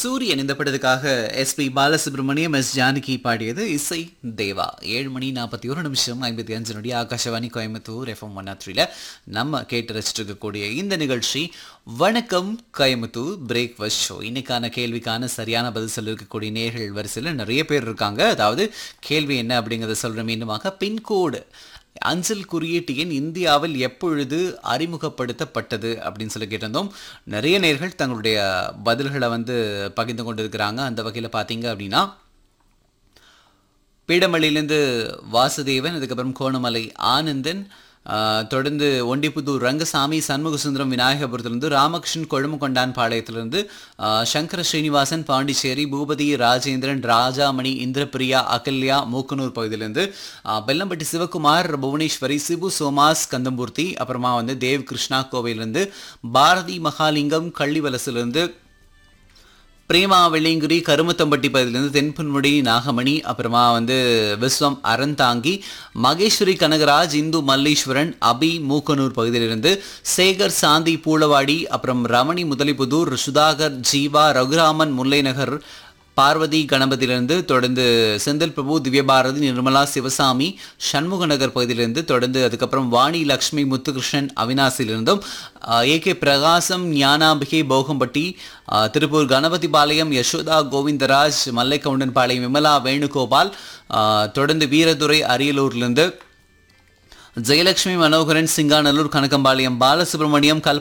சூரியன் இந்த படத்துக்காக எஸ்பி பாலசுப்ரமணியம் எஸ் ஜானகி பாடியது இசை தேவா ஏழு மணி நாற்பத்தி ஒரு நிமிஷம் ஐம்பத்தி அஞ்சு நொடி ஆகாஷவாணி கோயம்புத்தூர் எஃப்எம் ஒன் த்ரீல நம்ம கேட்டு ரசிச்சுட்டு இருக்கக்கூடிய இந்த நிகழ்ச்சி வணக்கம் கோயம்புத்தூர் பிரேக்ஃபாஸ்ட் ஷோ இன்னைக்கான கேள்விக்கான சரியான பதில் சொல்லிருக்கக்கூடிய நேர்கள் வரிசையில் நிறைய பேர் இருக்காங்க அதாவது கேள்வி என்ன அப்படிங்கிறத சொல்ற மீண்டுமாக பின்கோடு அஞ்சல் குறியீட்டு எண் இந்தியாவில் எப்பொழுது அறிமுகப்படுத்தப்பட்டது அப்படின்னு சொல்லி கேட்டிருந்தோம் நிறைய நேர்கள் தங்களுடைய பதில்களை வந்து பகிர்ந்து கொண்டிருக்கிறாங்க அந்த வகையில் பார்த்தீங்க அப்படின்னா பீடமலையிலேருந்து வாசுதேவன் அதுக்கப்புறம் கோணமலை ஆனந்தன் ஆஹ், தொடர்ந்து ஒண்டிப்புதூர் ரங்கசாமி சண்முகசுந்தரம் விநாயகபுரத்திலிருந்து ராமகிருஷ்ணன் கொழும்புகொண்டான் பாளையத்திலிருந்து ஆஹ், சங்கர ஸ்ரீனிவாசன் பாண்டிச்சேரி பூபதி ராஜேந்திரன் ராஜாமணி இந்திரபிரியா அகல்யா மூக்கனூர் பகுதியிலிருந்து ஆஹ், பெல்லம்பட்டி சிவகுமார் புவனேஸ்வரி சிபு சோமாஸ் கந்தம்பூர்த்தி அப்புறமா வந்து தேவ் கிருஷ்ணா கோவையிலிருந்து பாரதி மகாலிங்கம் கள்ளிவலசிலிருந்து பிரேமா வெள்ளிங்குடி கருமத்தம்பட்டி பகுதியிலிருந்து தென்புன்முடி நாகமணி அப்புறமா வந்து விஸ்வம் அறந்தாங்கி மகேஸ்வரி கனகராஜ் இந்து மல்லீஸ்வரன் அபி மூக்கனூர் பகுதியிலிருந்து சேகர் சாந்தி பூளவாடி அப்புறம் ரமணி முதலிபுதூர் சுதாகர் ஜீவா ரகுராமன் முல்லைநகர் பார்வதி கணபதியிலிருந்து தொடர்ந்து செந்தில் பிரபு திவ்யபாரதி நிர்மலா சிவசாமி சண்முக நகர் பகுதியிலிருந்து தொடர்ந்து அதுக்கப்புறம் வாணி லக்ஷ்மி முத்துகிருஷ்ணன் அவினாசியிலிருந்தும் ஏ கே பிரகாசம் ஞானாம்பிகை போகம்பட்டி ஆஹ், திருப்பூர் கணபதி பாளையம் யசோதா கோவிந்தராஜ் மல்லைக்கவுண்டன் பாளையம் விமலா வேணுகோபால் ஆஹ், தொடர்ந்து வீரதுரை அரியலூர்லேருந்து ஜெயலட்சுமி மனோகரன் சிங்காநல்லூர் கனகம்பாளையம் பாலசுப்ரமணியம் கல்